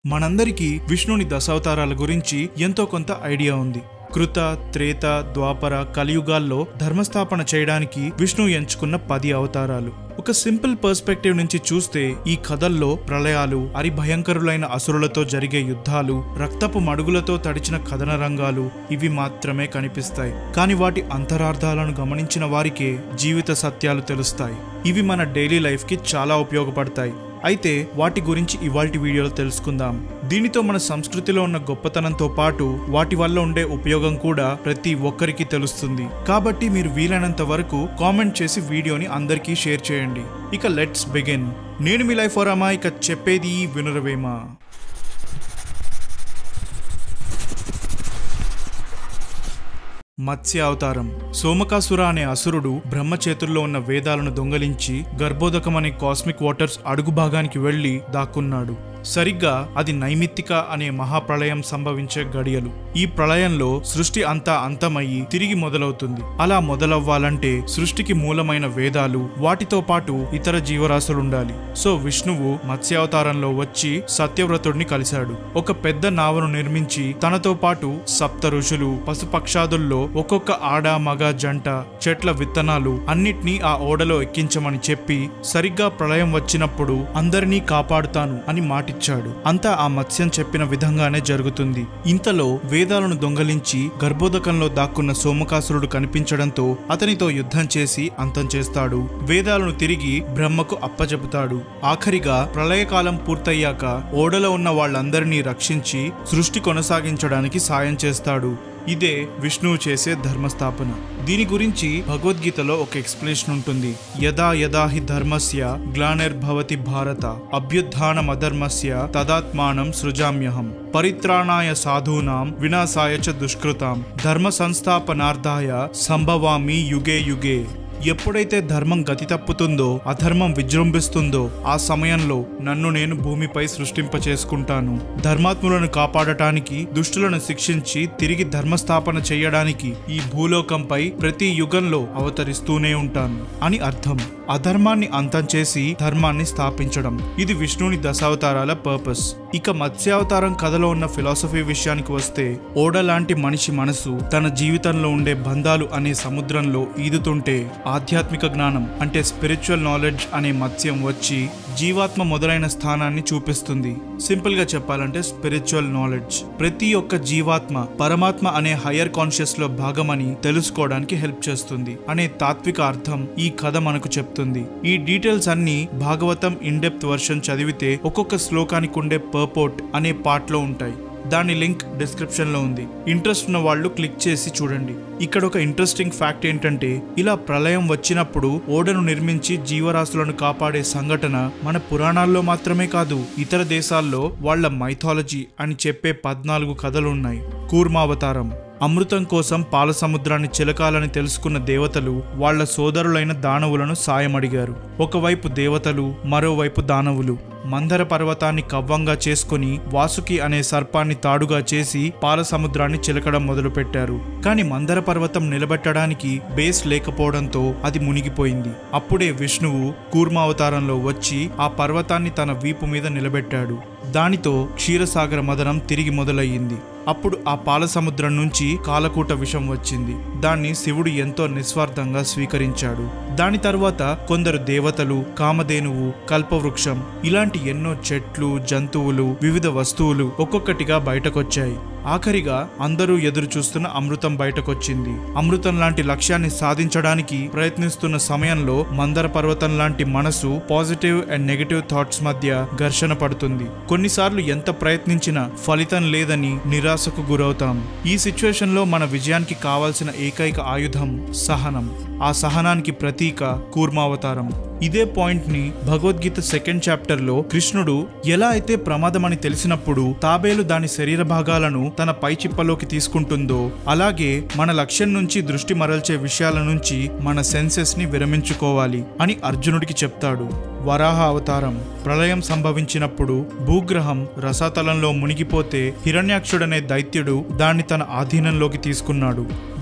మనందరికీ విష్ణుని దశావతారాల గురించి ఎంతో కొంత ఐడియా ఉంది కృత త్రేత ద్వాపర కలియుగాల్లో ధర్మస్థాపన చేయడానికి విష్ణు ఎంచుకున్న పది అవతారాలు ఒక సింపుల్ పర్స్పెక్టివ్ నుంచి చూస్తే ఈ కథల్లో ప్రళయాలు అరిభయంకరులైన అసురులతో జరిగే యుద్ధాలు రక్తపు మడుగులతో తడిచిన కథన రంగాలు ఇవి మాత్రమే కనిపిస్తాయి కానీ వాటి అంతరార్థాలను గమనించిన వారికే జీవిత సత్యాలు తెలుస్తాయి ఇవి మన డైలీ లైఫ్కి చాలా ఉపయోగపడతాయి అయితే వాటి గురించి ఇవాల్టి వీడియోలో తెలుసుకుందాం దీనితో మన సంస్కృతిలో ఉన్న గొప్పతనంతో పాటు వాటి వల్ల ఉండే ఉపయోగం కూడా ప్రతి ఒక్కరికి తెలుస్తుంది కాబట్టి మీరు వీలైనంత వరకు కామెంట్ చేసి వీడియోని అందరికీ షేర్ చేయండి ఇక లెట్స్ బిగిన్ నేను మీ లైఫ్ ఓరామా ఇక చెప్పేది వినురవేమా మత్స్య అవతారం సోమకాసుర అనే అసురుడు బ్రహ్మ చేతుల్లో ఉన్న వేదాలను దొంగలించి గర్భోదకం అనే కాస్మిక్ వాటర్స్ అడుగు భాగానికి వెళ్లి దాక్కున్నాడు సరిగ్గా అది నైమిత్తిక అనే మహాప్రళయం సంభవించే గడియలు ఈ ప్రళయంలో సృష్టి అంతా అంతమయ్యి తిరిగి మొదలవుతుంది అలా మొదలవ్వాలంటే సృష్టికి మూలమైన వేదాలు వాటితో పాటు ఇతర జీవరాశులుండాలి సో విష్ణువు మత్స్యావతారంలో వచ్చి సత్యవ్రతుడిని కలిశాడు ఒక పెద్ద నావను నిర్మించి తనతో పాటు సప్త ఋషులు పశుపక్షాదుల్లో ఒక్కొక్క ఆడ మగ జంట చెట్ల విత్తనాలు అన్నిటినీ ఆ ఓడలో ఎక్కించమని చెప్పి సరిగ్గా ప్రళయం వచ్చినప్పుడు అందరినీ కాపాడుతాను అని మాటిచ్చాడు అంతా ఆ మత్స్యం చెప్పిన విధంగానే జరుగుతుంది ఇంతలో వేదాలను దొంగలించి గర్భోదకంలో దాక్కున్న సోమకాసురుడు కనిపించడంతో అతనితో యుద్ధం చేసి అంతం చేస్తాడు వేదాలను తిరిగి బ్రహ్మకు అప్పచెపుతాడు ఆఖరిగా ప్రళయకాలం పూర్తయ్యాక ఓడలో ఉన్న వాళ్ళందరినీ రక్షించి సృష్టి కొనసాగించడానికి సాయం చేస్తాడు ఇదే విష్ణువు చేసే ధర్మస్థాపన దీని గురించి భగవద్గీతలో ఒక ఎక్స్ప్లెనేషన్ ఉంటుంది యదా యదా హి ధర్మస్య గ్లానిర్భవతి భారత అభ్యుత్నమధర్మస్య తదాత్మానం సృజామ్యహం పరిత్రాణాయ సాధూనాం వినాశాయ చ దుష్కృతాం ధర్మ సంస్థాపనార్థాయ సంభవామి యుగే యుగే ఎప్పుడైతే ధర్మం గతి తప్పుతుందో అధర్మం విజృంభిస్తుందో ఆ సమయంలో నన్ను నేను భూమిపై సృష్టింప చేసుకుంటాను ధర్మాత్ములను కాపాడటానికి దుష్టులను శిక్షించి తిరిగి ధర్మస్థాపన చేయడానికి ఈ భూలోకంపై ప్రతి యుగంలో అవతరిస్తూనే ఉంటాను అని అర్థం అధర్మాన్ని అంతం చేసి ధర్మాన్ని స్థాపించడం ఇది విష్ణుని దశావతారాల పర్పస్ ఇక మత్స్యావతారం కథలో ఉన్న ఫిలాసఫీ విషయానికి వస్తే ఓడ లాంటి మనిషి మనసు తన జీవితంలో ఉండే బంధాలు అనే సముద్రంలో ఈదుతుంటే ఆధ్యాత్మిక జ్ఞానం అంటే స్పిరిచువల్ నాలెడ్జ్ అనే మత్స్యం వచ్చి జీవాత్మ మొదలైన స్థానాన్ని చూపిస్తుంది సింపుల్ గా చెప్పాలంటే స్పిరిచువల్ నాలెడ్జ్ ప్రతి ఒక్క జీవాత్మ పరమాత్మ అనే హయ్యర్ కాన్షియస్ లో భాగమని తెలుసుకోవడానికి హెల్ప్ చేస్తుంది అనే తాత్విక అర్థం ఈ కథ మనకు చెప్తుంది ఈ డీటెయిల్స్ అన్ని భాగవతం ఇన్ డెప్త్ వర్షన్ చదివితే ఒక్కొక్క శ్లోకానికి ఉండే పర్పోర్ట్ అనే పార్ట్ లో ఉంటాయి దాని లింక్ డిస్క్రిప్షన్ లో ఉంది ఇంట్రెస్ట్ ఉన్న వాళ్ళు క్లిక్ చేసి చూడండి ఇక్కడ ఒక ఇంట్రెస్టింగ్ ఫ్యాక్ట్ ఏంటంటే ఇలా ప్రళయం వచ్చినప్పుడు ఓడను నిర్మించి జీవరాశులను కాపాడే సంఘటన మన పురాణాల్లో మాత్రమే కాదు ఇతర దేశాల్లో వాళ్ళ మైథాలజీ అని చెప్పే పద్నాలుగు కథలున్నాయి కూర్మావతారం అమృతం కోసం పాల సముద్రాన్ని చిలకాలని తెలుసుకున్న దేవతలు వాళ్ళ సోదరులైన దానవులను సాయం అడిగారు ఒకవైపు దేవతలు మరోవైపు దానవులు మందర పర్వతాన్ని కవ్వంగా చేసుకుని వాసుకి అనే సర్పాన్ని తాడుగా చేసి పాల సముద్రాన్ని చిలకడం మొదలుపెట్టారు కానీ మందర పర్వతం నిలబెట్టడానికి బేస్ లేకపోవడంతో అది మునిగిపోయింది అప్పుడే విష్ణువు కూర్మావతారంలో వచ్చి ఆ పర్వతాన్ని తన వీపు మీద నిలబెట్టాడు దానితో క్షీరసాగర మదనం తిరిగి మొదలయ్యింది అప్పుడు ఆ పాల సముద్రం నుంచి కాలకూట విషం వచ్చింది దాన్ని శివుడు ఎంతో నిస్వార్థంగా స్వీకరించాడు దాని తర్వాత కొందరు దేవతలు కామధేనువు కల్పవృక్షం ఇలాంటి ఎన్నో చెట్లు జంతువులు వివిధ వస్తువులు ఒక్కొక్కటిగా బయటకొచ్చాయి ఆఖరిగా అందరూ ఎదురు చూస్తున్న అమృతం బయటకొచ్చింది అమృతం లాంటి లక్ష్యాన్ని సాధించడానికి ప్రయత్నిస్తున్న సమయంలో మందర పర్వతం లాంటి మనసు పాజిటివ్ అండ్ నెగటివ్ థాట్స్ మధ్య ఘర్షణ పడుతుంది కొన్నిసార్లు ఎంత ప్రయత్నించినా ఫలితం లేదని నిరాశకు గురవుతాం ఈ సిచ్యువేషన్ లో మన విజయానికి కావాల్సిన ఏకైక ఆయుధం సహనం ఆ సహనానికి ప్రతీక కూర్మావతారం ఇదే పాయింట్ ని భగవద్గీత సెకండ్ చాప్టర్ లో కృష్ణుడు ఎలా అయితే ప్రమాదమని తెలిసినప్పుడు తాబేలు దాని శరీర భాగాలను తన పై చిప్పలోకి తీసుకుంటుందో అలాగే మన లక్ష్యం నుంచి దృష్టి మరల్చే విషయాల నుంచి మన సెన్సెస్ ని విరమించుకోవాలి అని అర్జునుడికి చెప్తాడు వరాహ అవతారం ప్రళయం సంభవించినప్పుడు భూగ్రహం రసాతలంలో మునిగిపోతే హిరణ్యాక్షుడనే దైత్యుడు దాన్ని తన ఆధీనంలోకి తీసుకున్నాడు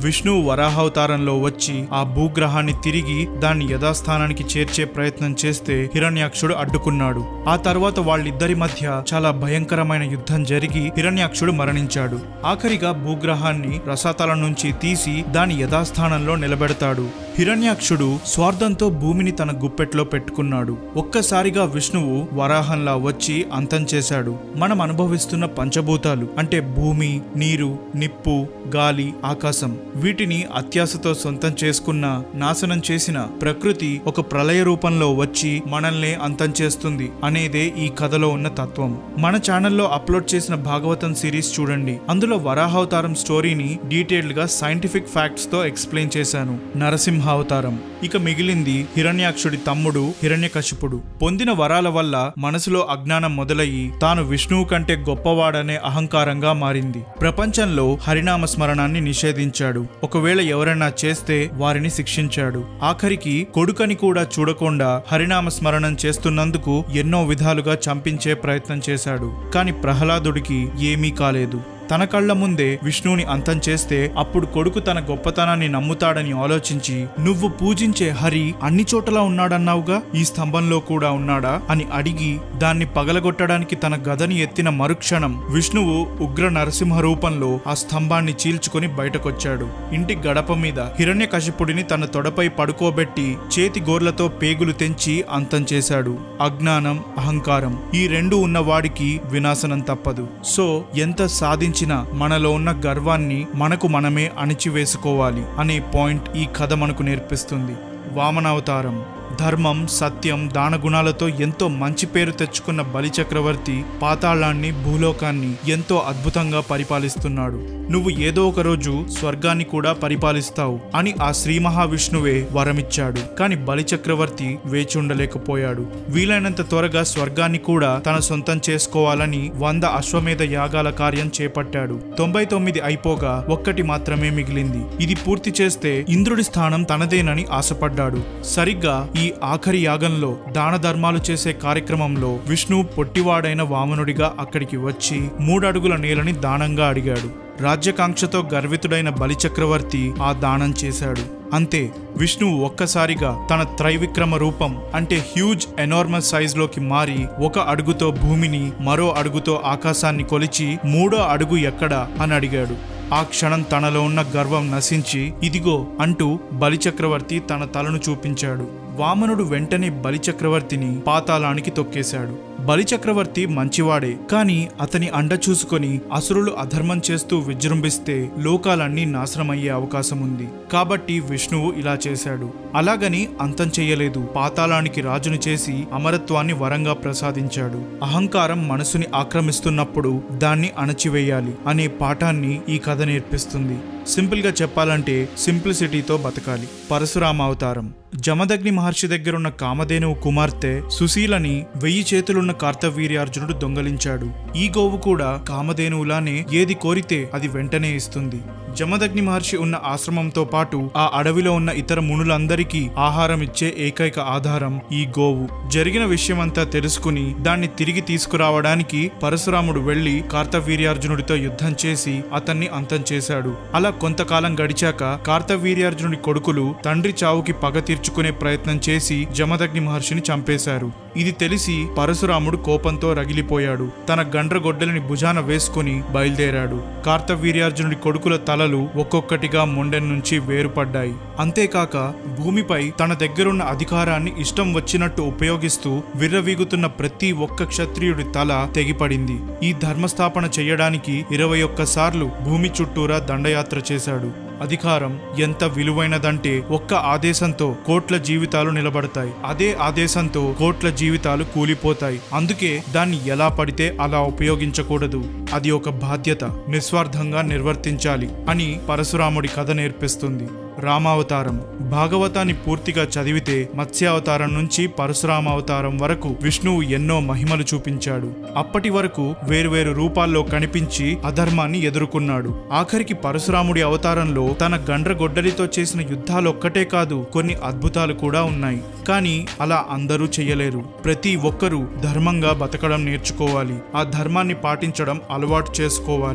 విష్ణువు వరాహావతారంలో వచ్చి ఆ భూగ్రహాన్ని తిరిగి దాన్ని యథాస్థానానికి చేర్చే ప్రయత్నం చేస్తే హిరణ్యాక్షుడు అడ్డుకున్నాడు ఆ తర్వాత వాళ్ళిద్దరి మధ్య చాలా భయంకరమైన యుద్ధం జరిగి హిరణ్యాక్షుడు మరణించాడు ఆఖరిగా భూగ్రహాన్ని రసాతల నుంచి తీసి దాని యథాస్థానంలో నిలబెడతాడు హిరణ్యాక్షుడు స్వార్థంతో భూమిని తన గుప్పెట్లో పెట్టుకున్నాడు ఒక్కసారిగా విష్ణువు వరాహంలా వచ్చి అంతం చేశాడు మనం అనుభవిస్తున్న పంచభూతాలు అంటే భూమి నీరు నిప్పు గాలి ఆకాశం వీటిని అత్యాశతో సొంతం చేసుకున్న నాశనం చేసిన ప్రకృతి ఒక ప్రళయ రూపంలో వచ్చి మనల్ని అంతం చేస్తుంది అనేదే ఈ కథలో ఉన్న తత్వం మన ఛానల్లో అప్లోడ్ చేసిన భాగవతం సిరీస్ చూడండి అందులో వరాహావతారం స్టోరీని డీటెయిల్డ్ గా సైంటిఫిక్ ఫ్యాక్ట్స్ తో ఎక్స్ప్లెయిన్ చేశాను నరసింహావతారం ఇక మిగిలింది హిరణ్యాక్షుడి తమ్ముడు హిరణ్యకశిపుడు పొందిన వరాల వల్ల మనసులో అజ్ఞానం మొదలయ్యి తాను విష్ణువు కంటే గొప్పవాడనే అహంకారంగా మారింది ప్రపంచంలో హరినామ స్మరణాన్ని నిషేధించాడు ఒకవేళ ఎవరైనా చేస్తే వారిని శిక్షించాడు ఆఖరికి కొడుకని కూడా చూడకుండా హరినామ స్మరణం చేస్తున్నందుకు ఎన్నో విధాలుగా చంపించే ప్రయత్నం చేశాడు కాని ప్రహ్లాదుడికి ఏమీ కాలేదు తన కళ్ళ ముందే విష్ణువుని అంతం చేస్తే అప్పుడు కొడుకు తన గొప్పతనాన్ని నమ్ముతాడని ఆలోచించి నువ్వు పూజించే హరి అన్ని చోట్ల ఉన్నాడన్నావుగా ఈ స్తంభంలో కూడా ఉన్నాడా అని అడిగి దాన్ని పగలగొట్టడానికి తన గదని ఎత్తిన మరుక్షణం విష్ణువు ఉగ్ర నరసింహ రూపంలో ఆ స్తంభాన్ని చీల్చుకొని బయటకొచ్చాడు ఇంటి గడప మీద హిరణ్యకశిపుడిని తన తొడపై పడుకోబెట్టి చేతి గోర్లతో పేగులు తెంచి అంతం చేశాడు అజ్ఞానం అహంకారం ఈ రెండు ఉన్న వాడికి వినాశనం తప్పదు సో ఎంత సాధించినా మనలో ఉన్న గర్వాన్ని మనకు మనమే అణిచివేసుకోవాలి అనే పాయింట్ ఈ కథ మనకు నేర్పిస్తుంది వామనావతారం ధర్మం సత్యం దానగుణాలతో ఎంతో మంచి పేరు తెచ్చుకున్న బలి చక్రవర్తి పాతాళాన్ని భూలోకాన్ని ఎంతో అద్భుతంగా పరిపాలిస్తున్నాడు నువ్వు ఏదో ఒక రోజు స్వర్గాన్ని కూడా పరిపాలిస్తావు అని ఆ శ్రీ మహావిష్ణువే వరమిచ్చాడు కాని బలి చక్రవర్తి వేచి ఉండలేకపోయాడు వీలైనంత త్వరగా స్వర్గాన్ని కూడా తన సొంతం చేసుకోవాలని వంద అశ్వమేధ యాగాల కార్యం చేపట్టాడు తొంభై తొమ్మిది అయిపోగా ఒక్కటి మాత్రమే మిగిలింది ఇది పూర్తి చేస్తే ఇంద్రుడి స్థానం తనదేనని ఆశపడ్డాడు సరిగ్గా ఈ ఆఖరి యాగంలో దాన ధర్మాలు చేసే కార్యక్రమంలో విష్ణు పొట్టివాడైన వామనుడిగా అక్కడికి వచ్చి మూడడుగుల నేలని దానంగా అడిగాడు రాజ్యకాంక్షతో గర్వితుడైన బలిచక్రవర్తి ఆ దానం చేశాడు అంతే విష్ణువు ఒక్కసారిగా తన త్రైవిక్రమ రూపం అంటే హ్యూజ్ ఎనార్మస్ సైజ్ లోకి మారి ఒక అడుగుతో భూమిని మరో అడుగుతో ఆకాశాన్ని కొలిచి మూడో అడుగు ఎక్కడా అని అడిగాడు ఆ క్షణం తనలో ఉన్న గర్వం నశించి ఇదిగో అంటూ బలిచక్రవర్తి తన తలను చూపించాడు వామనుడు వెంటనే బలిచక్రవర్తిని పాతాళానికి తొక్కేశాడు బలిచక్రవర్తి మంచివాడే కాని అతని అండ చూసుకొని అసురులు అధర్మం చేస్తూ విజృంభిస్తే లోకాలన్నీ నాశనమయ్యే అవకాశం ఉంది కాబట్టి విష్ణువు ఇలా చేశాడు అలాగని అంతం చెయ్యలేదు పాతాళానికి రాజును చేసి అమరత్వాన్ని వరంగా ప్రసాదించాడు అహంకారం మనసుని ఆక్రమిస్తున్నప్పుడు దాన్ని అణచివేయాలి అనే పాఠాన్ని ఈ కథ నేర్పిస్తుంది సింపుల్ గా చెప్పాలంటే సింప్లిసిటీతో బతకాలి పరశురామ అవతారం జమదగ్ని మహర్షి దగ్గరున్న కామధేనువు కుమార్తె సుశీలని వెయ్యి చేతులున్న కార్తవీర్యార్జునుడు దొంగలించాడు ఈ గోవు కూడా కామధేనువులానే ఏది కోరితే అది వెంటనే ఇస్తుంది జమదగ్ని మహర్షి ఉన్న ఆశ్రమంతో పాటు ఆ అడవిలో ఉన్న ఇతర మునులందరికీ ఆహారం ఇచ్చే ఏకైక ఆధారం ఈ గోవు జరిగిన విషయమంతా తెలుసుకుని దాన్ని తిరిగి తీసుకురావడానికి పరశురాముడు వెళ్లి కార్తవీర్యార్జునుడితో యుద్ధం చేసి అతన్ని అంతం చేశాడు అలా కొంతకాలం గడిచాక కార్తవీర్యార్జునుడి కొడుకులు తండ్రి చావుకి పగ తీర్చుకునే ప్రయత్నం చేసి జమదగ్ని మహర్షిని చంపేశారు ఇది తెలిసి పరశురాముడు కోపంతో రగిలిపోయాడు తన గండ్రగొడ్డలిని భుజాన వేసుకుని బయలుదేరాడు కార్తవీర్యార్జునుడి కొడుకుల తలలు ఒక్కొక్కటిగా మొండెన్ నుంచి వేరుపడ్డాయి అంతేకాక భూమిపై తన దగ్గరున్న అధికారాన్ని ఇష్టం వచ్చినట్టు ఉపయోగిస్తూ విర్రవీగుతున్న ప్రతి ఒక్క క్షత్రియుడి తల తెగిపడింది ఈ ధర్మస్థాపన చెయ్యడానికి ఇరవై ఒక్కసార్లు భూమి చుట్టూరా దండయాత్ర చేశాడు అధికారం ఎంత విలువైనదంటే ఒక్క ఆదేశంతో కోట్ల జీవితాలు నిలబడతాయి అదే ఆదేశంతో కోట్ల జీవితాలు కూలిపోతాయి అందుకే దాన్ని ఎలా పడితే అలా ఉపయోగించకూడదు అది ఒక బాధ్యత నిస్వార్థంగా నిర్వర్తించాలి అని పరశురాముడి కథ నేర్పిస్తుంది రామావతారం భాగవతాన్ని పూర్తిగా చదివితే మత్స్యావతారం నుంచి పరశురామావతారం వరకు విష్ణువు ఎన్నో మహిమలు చూపించాడు అప్పటి వరకు వేరువేరు రూపాల్లో కనిపించి అధర్మాన్ని ఎదుర్కొన్నాడు ఆఖరికి పరశురాముడి అవతారంలో తన గండ్రగొడ్డలితో చేసిన యుద్ధాలొక్కటే కాదు కొన్ని అద్భుతాలు కూడా ఉన్నాయి కానీ అలా అందరూ చెయ్యలేరు ప్రతి ఒక్కరూ ధర్మంగా బతకడం నేర్చుకోవాలి ఆ ధర్మాన్ని పాటించడం అలవాటు చేసుకోవాలి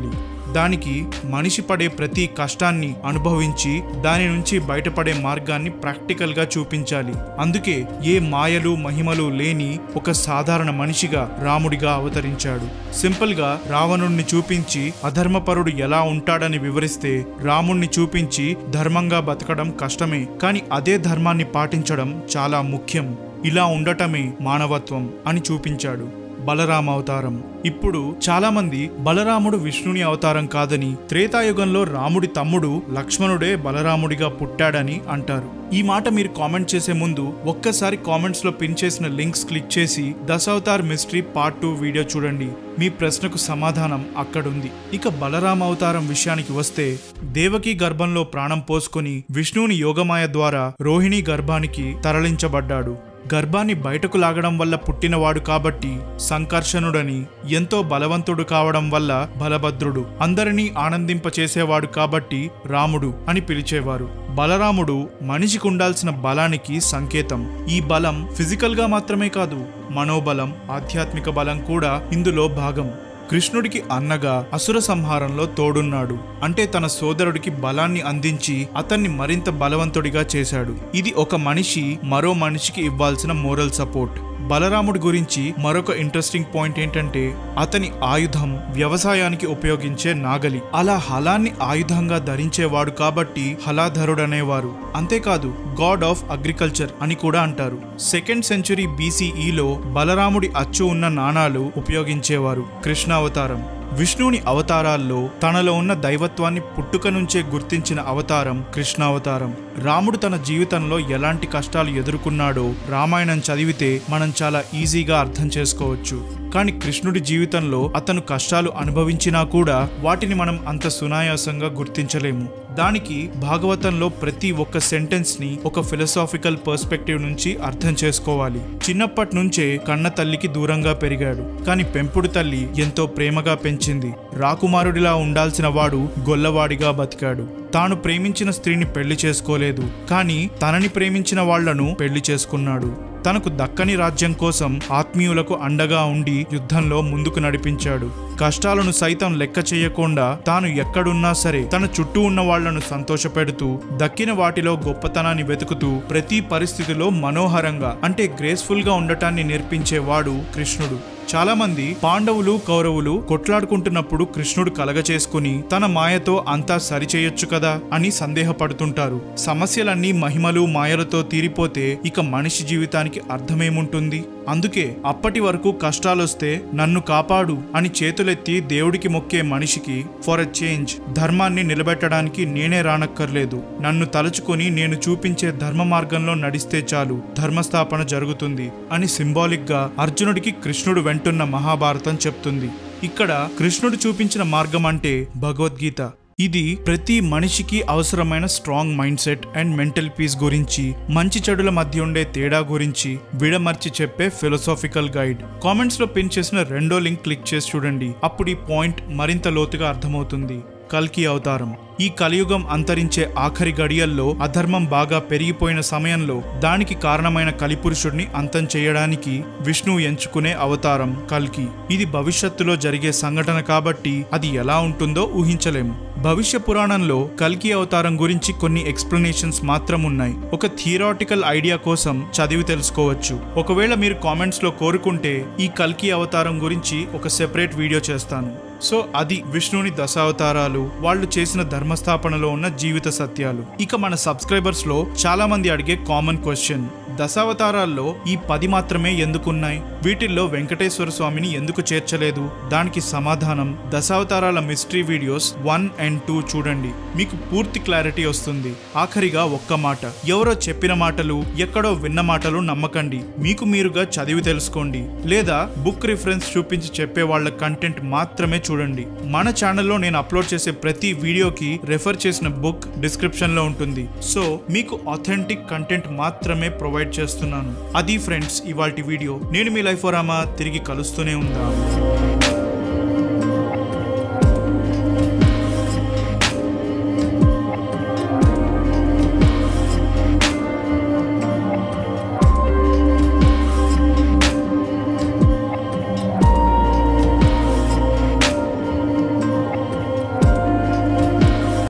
దానికి మనిషి పడే ప్రతి కష్టాన్ని అనుభవించి దాని నుంచి బయటపడే మార్గాన్ని ప్రాక్టికల్ గా చూపించాలి అందుకే ఏ మాయలు మహిమలు లేని ఒక సాధారణ మనిషిగా రాముడిగా అవతరించాడు సింపుల్ గా రావణుణ్ణి చూపించి అధర్మపరుడు ఎలా ఉంటాడని వివరిస్తే రాముణ్ణి చూపించి ధర్మంగా బతకడం కష్టమే కానీ అదే ధర్మాన్ని పాటించడం చాలా ముఖ్యం ఇలా ఉండటమే మానవత్వం అని చూపించాడు బలరామ అవతారం ఇప్పుడు చాలా మంది బలరాముడు విష్ణుని అవతారం కాదని త్రేతాయుగంలో రాముడి తమ్ముడు లక్ష్మణుడే బలరాముడిగా పుట్టాడని అంటారు ఈ మాట మీరు కామెంట్ చేసే ముందు ఒక్కసారి కామెంట్స్ లో పిన్ చేసిన లింక్స్ క్లిక్ చేసి Dashavatar mystery part two video చూడండి మీ ప్రశ్నకు సమాధానం అక్కడుంది ఇక బలరామ అవతారం విషయానికి వస్తే దేవకి గర్భంలో ప్రాణం పోసుకొని విష్ణువుని యోగమాయ ద్వారా రోహిణి గర్భానికి తరలించబడ్డాడు గర్భాన్ని బయటకు లాగడం వల్ల పుట్టినవాడు కాబట్టి సంకర్షణుడని ఎంతో బలవంతుడు కావడం వల్ల బలభద్రుడు అందరినీ ఆనందింపచేసేవాడు కాబట్టి రాముడు అని పిలిచేవారు బలరాముడు మనిషికి ఉండాల్సిన బలానికి సంకేతం ఈ బలం ఫిజికల్ గా మాత్రమే కాదు మనోబలం ఆధ్యాత్మిక బలం కూడా ఇందులో భాగం కృష్ణుడికి అన్నగా అసుర సంహారంలో తోడున్నాడు అంటే తన సోదరుడికి బలాన్ని అందించి అతన్ని మరింత బలవంతుడిగా చేశాడు ఇది ఒక మనిషి మరో మనిషికి ఇవ్వాల్సిన మోరల్ సపోర్ట్ బలరాముడి గురించి మరొక ఇంట్రెస్టింగ్ పాయింట్ ఏంటంటే అతని ఆయుధం వ్యవసాయానికి ఉపయోగించే నాగలి అలా హలాన్ని ఆయుధంగా ధరించేవాడు కాబట్టి హలాధరుడనేవారు అంతేకాదు గాడ్ ఆఫ్ అగ్రికల్చర్ అని కూడా అంటారు సెకండ్ సెంచురీ బీసీఈలో బలరాముడి అచ్చు ఉన్న నాణాలు ఉపయోగించేవారు కృష్ణావతారం విష్ణువుని అవతారాల్లో తనలో ఉన్న దైవత్వాన్ని పుట్టుక నుంచే గుర్తించిన అవతారం కృష్ణావతారం రాముడు తన జీవితంలో ఎలాంటి కష్టాలు ఎదుర్కొన్నాడో రామాయణం చదివితే మనం చాలా ఈజీగా అర్థం చేసుకోవచ్చు కానీ కృష్ణుడి జీవితంలో అతను కష్టాలు అనుభవించినా కూడా వాటిని మనం అంత సునాయాసంగా గుర్తించలేము దానికి భాగవతంలో ప్రతి ఒక్క సెంటెన్స్ ని ఒక ఫిలసాఫికల్ పర్స్పెక్టివ్ నుంచి అర్థం చేసుకోవాలి చిన్నప్పటి నుంచే కన్న తల్లికి దూరంగా పెరిగాడు కానీ పెంపుడు తల్లి ఎంతో ప్రేమగా పెంచింది రాకుమారుడిలా ఉండాల్సిన వాడు గొల్లవాడిగా బతికాడు తాను ప్రేమించిన స్త్రీని పెళ్లి చేసుకోలేదు కానీ తనని ప్రేమించిన వాళ్లను పెళ్లి చేసుకున్నాడు తనకు దక్కని రాజ్యం కోసం ఆత్మీయులకు అండగా ఉండి యుద్ధంలో ముందుకు నడిపించాడు కష్టాలను సైతం లెక్క చేయకుండా తాను ఎక్కడున్నా సరే తన చుట్టూ ఉన్న వాళ్లను సంతోషపెడుతూ దక్కిన వాటిలో గొప్పతనాన్ని వెతుకుతూ ప్రతి పరిస్థితిలో మనోహరంగా అంటే గ్రేస్ఫుల్ గా ఉండటాన్ని నేర్పించేవాడు కృష్ణుడు చాలా మంది పాండవులు కౌరవులు కొట్లాడుకుంటున్నప్పుడు కృష్ణుడు కలగచేసుకుని తన మాయతో అంతా సరిచేయొచ్చు కదా అని సందేహపడుతుంటారు సమస్యలన్నీ మహిమలు మాయలతో తీరిపోతే ఇక మనిషి జీవితానికి అర్థమేముంటుంది అందుకే అప్పటి వరకు కష్టాలొస్తే నన్ను కాపాడు అని చేతులెత్తి దేవుడికి మొక్కే మనిషికి ఫర్ ఎ చేంజ్ ధర్మాన్ని నిలబెట్టడానికి నేనే రానక్కర్లేదు నన్ను తలుచుకొని నేను చూపించే ధర్మ మార్గంలో నడిస్తే చాలు ధర్మస్థాపన జరుగుతుంది అని సింబాలిక్ గా అర్జునుడికి కృష్ణుడు వెంటున్న మహాభారతం చెప్తుంది ఇక్కడ కృష్ణుడు చూపించిన మార్గం అంటే భగవద్గీత ఇది ప్రతి మనిషికి అవసరమైన strong mindset and mental peace గురించి మంచి చెడుల మధ్య ఉండే తేడా గురించి విడమర్చి చెప్పే ఫిలసాఫికల్ గైడ్ కామెంట్స్ లో పిన్ చేసిన రెండో లింక్ క్లిక్ చేసి చూడండి అప్పుడు ఈ పాయింట్ మరింత లోతుగా అర్థమవుతుంది కల్కి అవతారం ఈ కలియుగం అంతరించే ఆఖరి గడియల్లో అధర్మం బాగా పెరిగిపోయిన సమయంలో దానికి కారణమైన కలిపురుషుడిని అంతం చేయడానికి విష్ణువు ఎంచుకునే అవతారం కల్కి ఇది భవిష్యత్తులో జరిగే సంఘటన కాబట్టి అది ఎలా ఉంటుందో ఊహించలేము భవిష్య పురాణంలో కల్కి అవతారం గురించి కొన్ని ఎక్స్ప్లెనేషన్స్ మాత్రం ఉన్నాయి ఒక థియరాటికల్ ఐడియా కోసం చదివి తెలుసుకోవచ్చు ఒకవేళ మీరు కామెంట్స్ లో కోరుకుంటే ఈ కల్కి అవతారం గురించి ఒక సెపరేట్ వీడియో చేస్తాను సో అది విష్ణుని దశావతారాలు వాళ్ళు చేసిన ధర్మస్థాపనలో ఉన్న జీవిత సత్యాలు ఇక మన సబ్స్క్రైబర్స్ లో చాలా మంది అడిగే కామన్ క్వశ్చన్ దశావతారాల్లో ఈ పది మాత్రమే ఎందుకున్నాయి వీటిల్లో వెంకటేశ్వర స్వామిని ఎందుకు చేర్చలేదు దానికి సమాధానం దశావతారాల mystery videos one and two చూడండి మీకు పూర్తి క్లారిటీ వస్తుంది ఆఖరిగా ఒక్క మాట ఎవరో చెప్పిన మాటలు ఎక్కడో విన్న మాటలు నమ్మకండి మీకు మీరుగా చదివి తెలుసుకోండి లేదా బుక్ రిఫరెన్స్ చూపించి చెప్పే వాళ్ళ కంటెంట్ మాత్రమే చూడండి మన ఛానల్లో నేను అప్లోడ్ చేసే ప్రతి వీడియోకి రెఫర్ చేసిన బుక్ డిస్క్రిప్షన్ లో ఉంటుంది సో మీకు ఆథెంటిక్ కంటెంట్ మాత్రమే ప్రొవైడ్ చేస్తున్నాను అది ఫ్రెండ్స్ ఇవాల్టి వీడియో నేను మీ లైఫ్ రామా తిరిగి కలుస్తూనే ఉందా